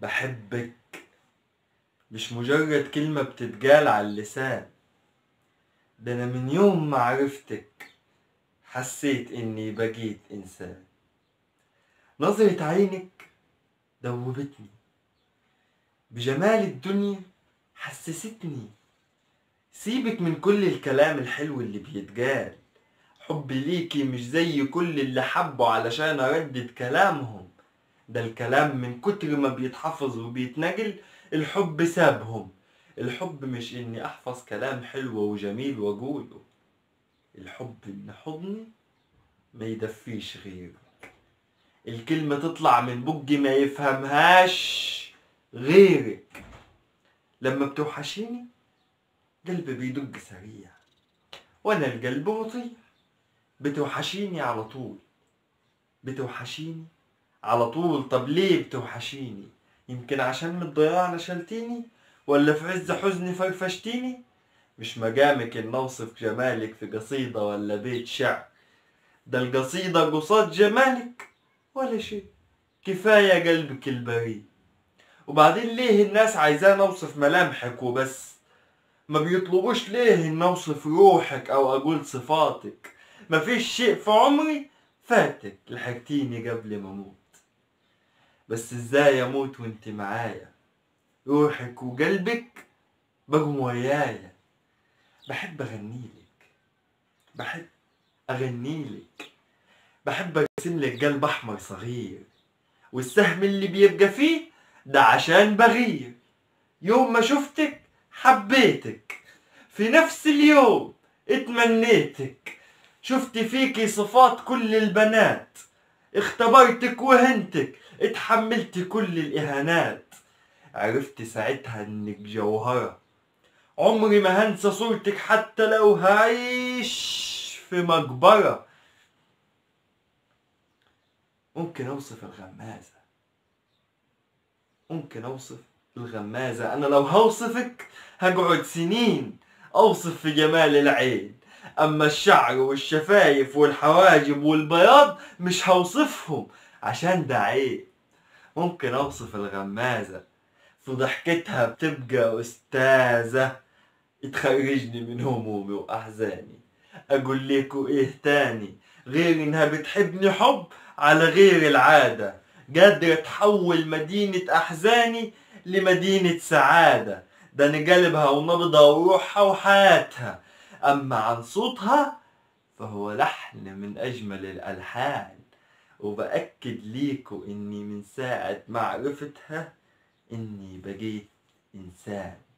بحبك مش مجرد كلمة بتتقال على اللسان ده أنا من يوم ما عرفتك حسيت إني بقيت إنسان نظرة عينك دوبتني بجمال الدنيا حسستني سيبك من كل الكلام الحلو اللي بيتقال حبي ليكي مش زي كل اللي حبوا علشان أردد كلامهم ده الكلام من كتر ما بيتحفظ وبيتنقل الحب سابهم الحب مش اني احفظ كلام حلو وجميل واقوله الحب ان حضني ما يدفيش غيرك الكلمة تطلع من بقي ما يفهمهاش غيرك لما بتوحشيني قلبي بيدق سريع وانا القلب مطيع بتوحشيني على طول بتوحشيني على طول طب ليه بتوحشيني يمكن عشان من الضياع نشلتيني ولا في عز حزني فرفشتيني مش مقامك ان اوصف جمالك في قصيدة ولا بيت شعر ده القصيدة قصاد جمالك ولا شيء كفاية قلبك البريء وبعدين ليه الناس عايزان اوصف ملامحك وبس ما بيطلبوش ليه ان اوصف روحك او اقول صفاتك مفيش شيء في عمري فاتك لحقتيني قبل ما اموت بس ازاي اموت وانت معايا روحك وقلبك بقوا ويايا بحب اغنيلك بحب اغنيلك بحب ارسم لك قلب احمر صغير والسهم اللي بيبقى فيه ده عشان بغير يوم ما شفتك حبيتك في نفس اليوم اتمنيتك شفت فيكي صفات كل البنات اختبرتك وهنتك اتحملت كل الاهانات عرفت ساعتها انك جوهرة عمري ما هنسى صورتك حتى لو هعيش في مقبرة ممكن اوصف الغمازة ممكن اوصف الغمازة انا لو هوصفك هقعد سنين اوصف في جمال العين اما الشعر والشفايف والحواجب والبياض مش هوصفهم عشان ده عيب ممكن اوصف الغمازة في ضحكتها بتبقى استاذة تخرجني من همومي واحزاني اقول ليكوا ايه تاني غير انها بتحبني حب على غير العادة قادرة تحول مدينة احزاني لمدينة سعادة ده نقلبها ونبضها وروحها وحياتها اما عن صوتها فهو لحن من اجمل الالحان وبأكد ليكوا اني من ساعة معرفتها اني بقيت انسان